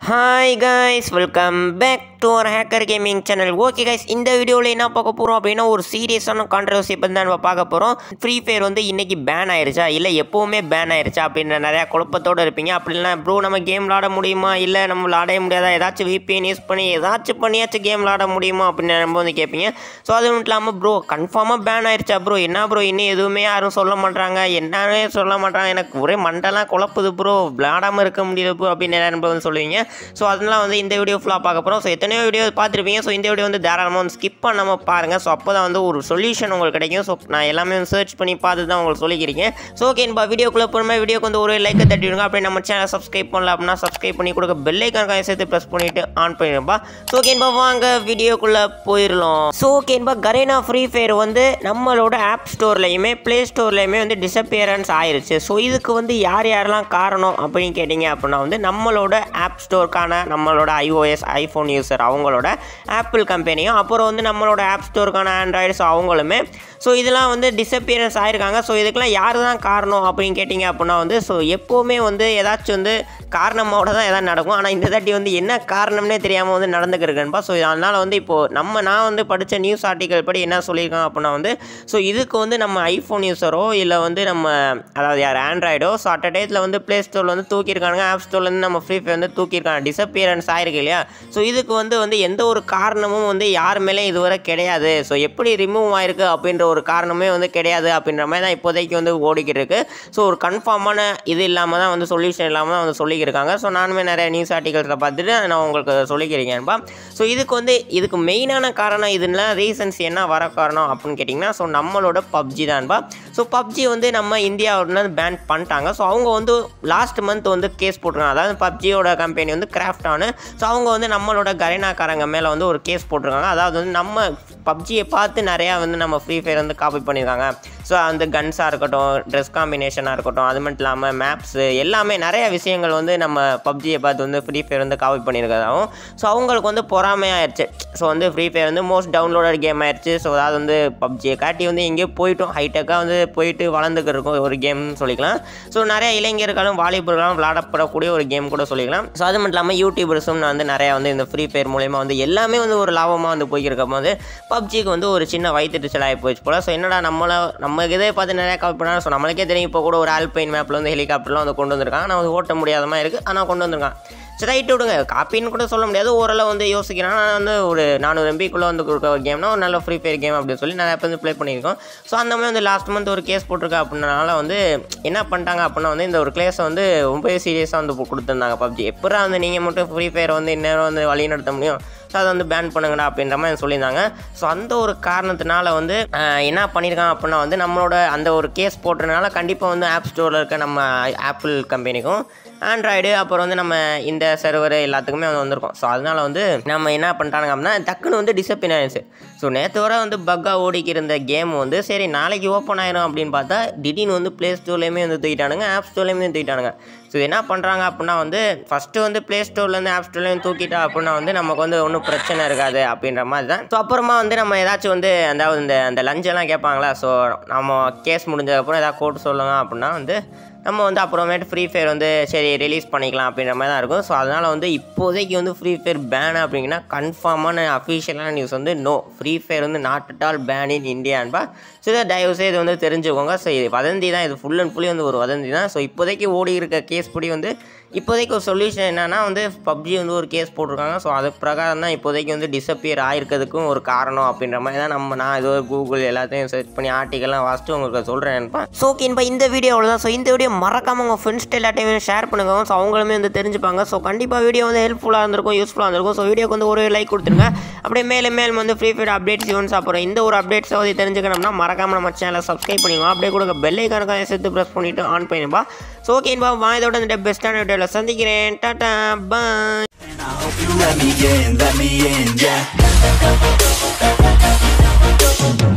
Hi guys welcome back to ஒரு hacker gaming channel okay guys இந்த வீடியோவில் என்ன பார்க்க போகிறோம் அப்படின்னா ஒரு சீரியஸான கான்ட்ரவர்சி பற்றி தான் நம்ம பார்க்க போகிறோம் ஃப்ரீ ஃபயர் வந்து இன்றைக்கி பேன் ஆயிருச்சா இல்லை எப்போவுமே பேன் ஆயிருச்சா அப்படின்ற நிறையா குழப்பத்தோடு இருப்பீங்க அப்படி இல்லைனா ப்ரோ நம்ம கேம் விளாட முடியுமா இல்லை நம்ம விளாடவே முடியாதா ஏதாச்சும் VPN யூஸ் பண்ணி ஏதாச்சும் பண்ணியாச்சும் கேம் விளாட முடியுமா அப்படின்னு நம்ம வந்து கேட்பீங்க ஸோ அது மட்டும் இல்லாமல் ப்ரோ கன்ஃபார்மாக பேன் ஆயிருச்சா ப்ரோ என்ன ப்ரோ இன்னும் எதுவுமே யாரும் சொல்ல மாட்டாங்க என்னன்னே சொல்ல மாட்டாங்க எனக்கு ஒரே மண்டெல்லாம் குழப்புது ப்ரோ விளாடாமல் இருக்க முடியல ப்ரோ அப்படின்னு நிறைய நண்பர் வந்து சொல்லுவீங்க ஸோ அதெல்லாம் வந்து இந்த வீடியோ ஃபுல்லாக பார்க்க போகிறோம் ஸோ எத்தனையோ வீடியோ பார்த்துருப்பீங்க ஸோ இந்த வீடியோ வந்து தாராளமாக வந்து ஸ்கிப் பண்ணாமல் பாருங்கள் ஸோ அப்போ தான் வந்து ஒரு சொல்யூஷன் உங்களுக்கு கிடைக்கும் ஸோ நான் எல்லாமே வந்து சர்ச் பண்ணி பார்த்து தான் உங்களுக்கு சொல்லிக்கிறீங்க ஸோ ஓகே நம்ம வீடியோக்குள்ளே போகிற வீடியோக்கு வந்து ஒரு லைக்கை தட்டி விடுங்க அப்படியே நம்ம சேனல் சப்ஸ்கிரைப் பண்ணல அப்படின்னா சப்ஸ்கிரைப் பண்ணி கொடுக்க பெல்லைக்கான சேர்த்து ப்ரெஸ் பண்ணிவிட்டு ஆன் பண்ணிடும்பா ஸோ ஓகேன்பா வாங்க வீடியோக்குள்ளே போயிடலாம் ஸோ ஓகேன்பா கரேனா ஃப்ரீ ஃபயர் வந்து நம்மளோட ஆப் ஸ்டோர்லையுமே ப்ளே ஸ்டோர்லையுமே வந்து டிசப்பியரன்ஸ் ஆயிருச்சு ஸோ இதுக்கு வந்து யார் யாரெல்லாம் காரணம் அப்படின்னு கேட்டிங்க அப்படின்னா வந்து நம்மளோட ஆப் ஸ்டோருக்கான நம்மளோட ஐஓஎஸ் ஐஃபோன் யூசர் அவங்களோட ஆப்பிள் கம்பெனியும் அப்புறம் வந்து நம்மளோட ஆப் ஸ்டோருக்கான ஆண்ட்ராய்ட்ஸ் அவங்களுமே ஸோ இதெல்லாம் வந்து டிசப்பியரன்ஸ் ஆயிருக்காங்க ஸோ இதுக்கெல்லாம் யார் தான் காரணம் அப்படின்னு கேட்டிங்க அப்படின்னா வந்து ஸோ எப்போவுமே வந்து ஏதாச்சும் வந்து காரணமோட தான் எதாவது நடக்கும் ஆனால் இந்த தாட்டி வந்து என்ன காரணம்னே தெரியாமல் வந்து நடந்துக்கிறேன்பா ஸோ அதனால் வந்து இப்போது நம்ம நான் வந்து படித்த நியூஸ் ஆர்டிக்கல் படி என்ன சொல்லியிருக்கோம் அப்படின்னா வந்து ஸோ இதுக்கு வந்து நம்ம ஐஃபோன் யூஸரோ இல்லை வந்து நம்ம அதாவது யார் ஆண்ட்ராய்டோ ஸோ அட் டயத்தில் வந்து ப்ளே ஸ்டோரில் வந்து தூக்கியிருக்காங்க ஆப் ஸ்டோர்லேருந்து நம்ம ஃப்ரீ ஃபயர் வந்து தூக்கியிருக்காங்க டிசப்பியரன்ஸ் ஆயிருக்கு இல்லையா ஸோ இதுக்கு வந்து வந்து எந்த ஒரு காரணமும் வந்து யார் மேலே இதுவரை கிடையாது ஸோ எப்படி ரிமூவ் ஆயிருக்கு அப்படின்ற ஒரு காரணமே வந்து கிடையாது அப்படின்ற மாதிரி தான் இப்போதைக்கு வந்து ஓடிக்கிட்டு இருக்கு ஸோ ஒரு கன்ஃபார்மான இது இல்லாமல் தான் வந்து சொல்யூஷன் இல்லாமல் தான் வந்து சொல்லிக்கிருக்காங்க ஸோ நானுமே நிறைய நியூஸ் ஆர்டிகல்ஸை பார்த்துட்டு நான் உங்களுக்கு சொல்லிக்கிறீங்கப்பா ஸோ இதுக்கு வந்து இதுக்கு மெயினான காரணம் இதுல ரீசன்ஸ் என்ன வர காரணம் அப்படின்னு கேட்டிங்கன்னா ஸோ நம்மளோட பப்ஜி தான்பா ஸோ பப்ஜி வந்து நம்ம இந்தியாவோட பேன் பண்ணிட்டாங்க ஸோ அவங்க வந்து லாஸ்ட் மந்த் வந்து கேஸ் போட்டிருக்காங்க அதாவது பப்ஜியோட கம்பெனி வந்து கிராஃப்ட் ஆனு ஸோ அவங்க வந்து நம்மளோட கரீனாக்காரங்க மேலே வந்து ஒரு கேஸ் போட்டிருக்காங்க அதாவது வந்து நம்ம பப்ஜியை பார்த்து நிறையா வந்து நம்ம ஃப்ரீ ஃபயர் வந்து காப்பி பண்ணியிருக்காங்க ஸோ அந்த கன்ஸாக இருக்கட்டும் ட்ரெஸ் காம்பினேஷனாக இருக்கட்டும் அது மட்டும் இல்லாமல் மேப்ஸு எல்லாமே நிறைய விஷயங்கள் வந்து நம்ம பப்ஜியை பார்த்து வந்து ஃப்ரீ ஃபயர் வந்து காப்பி பண்ணியிருக்கிறதாகவும் ஸோ அவங்களுக்கு வந்து பொறாமையாயிருச்சு ஸோ வந்து ஃப்ரீ ஃபயர் வந்து மோஸ்ட் டவுன்லோடட் கேம் ஆயிடுச்சு ஸோ அதாவது வந்து பப்ஜியை காட்டி வந்து எங்கேயோ போயிட்டோம் ஹைடெக்காக வந்து போயிட்டு வளர்ந்துக்கிட்டு இருக்கும் ஒரு கேம்னு சொல்லிக்கலாம் ஸோ நிறைய இளைஞர்களும் வாலிபர்களும் விளாடப்படக்கூடிய ஒரு கேம் கூட சொல்லிக்கலாம் ஸோ அது மட்டும் இல்லாமல் யூடியூபர்ஸும் வந்து நிறையா வந்து இந்த ஃப்ரீ ஃபயர் மூலயமா வந்து எல்லாமே வந்து ஒரு லாபமாக வந்து போய்க்கிருக்கும் போது பப்ஜிக்கு வந்து ஒரு சின்ன வயிற்றுச்சல் ஆகி போச்சு போல் ஸோ என்னடா நம்மளை நம்ம இதே பார்த்து நிறையா காப்பி பண்ணாங்க ஸோ நம்மளுக்கே தெரியும் இப்போ கூட ஒரு ஆல்பைன் மேப்பில் வந்து ஹெலிகாப்டர்லாம் வந்து கொண்டு வந்திருக்காங்க ஆனால் வந்து ஓட்ட முடியாத மாதிரி இருக்குது ஆனால் கொண்டு வந்திருக்காங்க சரி ரைட்டு விடுங்க காப்பின்னு கூட சொல்ல முடியாது ஓரளவு வந்து யோசிக்கிறேன் நான் வந்து ஒரு நானூறு எம்பிக்குள்ளே வந்து கொடுக்க ஒரு கேம்னா ஒரு நல்ல ஃப்ரீ ஃபயர் கேம் அப்படின்னு சொல்லி நிறைய பேர் வந்து ப்ளே பண்ணியிருக்கோம் ஸோ அந்த மாதிரி வந்து லாஸ்ட் மந்த் ஒரு கேஸ் போட்டிருக்கா அப்படின்றனால வந்து என்ன பண்ணிட்டாங்க அப்படின்னா வந்து இந்த ஒரு கிளேஸை வந்து ரொம்ப சீரியஸாக வந்து கொடுத்துருந்தாங்க பப்ஜி எப்படா வந்து நீங்கள் மட்டும் ஃப்ரீ ஃபயர் வந்து இன்னும் வந்து வழி நடத்த முடியும் ஸோ அதை வந்து பேன் பண்ணுங்கடா அப்படின்ற மாதிரி சொல்லியிருந்தாங்க ஸோ அந்த ஒரு காரணத்தினால வந்து ஆஹ், என்ன பண்ணியிருக்காங்க அப்படின்னா வந்து நம்மளோட அந்த ஒரு கேஸ் போட்டதுனால கண்டிப்பாக வந்து ஆப் ஸ்டோரில் இருக்க நம்ம ஆப்பிள் கம்பெனிக்கும் ஆண்ட்ராய்டு அப்புறம் வந்து நம்ம இந்த சர்வர் எல்லாத்துக்குமே வந்து வந்திருக்கும் ஸோ அதனால வந்து நம்ம என்ன பண்ணிட்டாங்க அப்படின்னா டக்குன்னு வந்து டிசப்பின் ஆயிடுச்சு ஸோ நேற்று வரை வந்து பக்காக ஓடிக்கி இருந்த கேம் வந்து சரி நாளைக்கு ஓப்பன் ஆயிரும் அப்படின்னு பார்த்தா திடீர்னு வந்து ப்ளே ஸ்டோர்லேயுமே வந்து தூக்கிட்டானுங்க ஆப் ஸ்டோர்லேயுமே தூக்கிட்டானுங்க ஸோ என்ன பண்ணுறாங்க அப்படின்னா வந்து ஃபஸ்ட்டு வந்து ப்ளே ஸ்டோர்லேருந்து ஆப் ஸ்டோர்லேருந்து தூக்கிட்டா அப்படின்னா வந்து நமக்கு வந்து ஒன்றும் பிரச்சனை இருக்காது அப்படின்ற மாதிரி தான் ஸோ அப்புறமா வந்து நம்ம ஏதாச்சும் வந்து அதாவது இந்த அந்த லஞ்செல்லாம் கேட்பாங்களா ஸோ நம்ம கேஸ் முடிஞ்சதுக்கப்புறம் ஏதாவது கோட் சொல்லுங்க அப்படின்னா வந்து நம்ம வந்து அப்புறமேட்டு ஃப்ரீ ஃபயர் வந்து சரி ரிலீஸ் பண்ணிக்கலாம் அப்படின்ற மாதிரி தான் இருக்கும் ஸோ அதனால் வந்து இப்போதைக்கு வந்து ஃப்ரீ ஃபயர் பேன் அப்படிங்கன்னா கன்ஃபார்மான அஃபிஷியலான நியூஸ் வந்து நோ ஃப்ரீ ஃபயர் வந்து not at all ban in இந்தியான்பா ஸோ இதை தயவு செய்து வந்து தெரிஞ்சுக்கோங்க ஸோ இது வதந்தி தான் இது ஃபுல் அண்ட் ஃபுல்லி வந்து ஒரு வதந்தி தான் ஸோ இப்போதைக்கு ஓடி இருக்க கேஸ் படி வந்து இப்போதைக்கு ஒரு சொல்யூஷன் என்னன்னா வந்து பப்ஜி வந்து ஒரு கேஸ் போட்டிருக்காங்க ஸோ அது பிரகாரம் தான் இப்போதைக்கு வந்து டிசப்பியர் ஆயிருக்கிறதுக்கும் ஒரு காரணம் அப்படின்ற மாதிரி தான் நம்ம நான் ஏதோ கூகுள் எல்லாத்தையும் சர்ச் பண்ணி ஆர்டிக்கல்லாம் வாசிட்டு உங்களுக்கு சொல்கிறேன்ப்பா ஸோ ஓகேன்பா இந்த வீடியோ அவ்வளோதான் ஸோ இந்த வீடியோ மறக்காம உங்கள் ஃப்ரெண்ட்ஸ்ட்டு எல்லாத்தையுமே ஷேர் பண்ணுங்க ஸோ அவங்களுமே வந்து தெரிஞ்சுப்பாங்க ஸோ கண்டிப்பாக வீடியோ வந்து ஹெல்ப்ஃபுல்லாக இருந்திருக்கும் யூஸ்ஃபுல்லாக இருந்திருக்கும் ஸோ வீடியோக்கு வந்து ஒரு லைக் கொடுத்துருங்க அப்படியே மேலே மேலும் வந்து ஃப்ரீ ஃபயர் அப்டேட்ஸ் ஈவன்ஸ் அப்புறம் இந்த ஒரு அப்டேட்ஸை வந்து தெரிஞ்சுக்கணும்னா மறக்காம நம்ம சேனலை சப்ஸ்கிரைப் பண்ணிக்கோங்க அப்படியே கூட பெல்லை கணக்காக சேர்த்து ப்ரெஸ் பண்ணிவிட்டு ஆன் பண்ணிப்பா ஸோ ஓகேன்பா வா இதோட இந்த பெஸ்ட்டான வீடியோவில் சந்திக்கிறேன் tata bye I hope you let me in, let me in, yeah.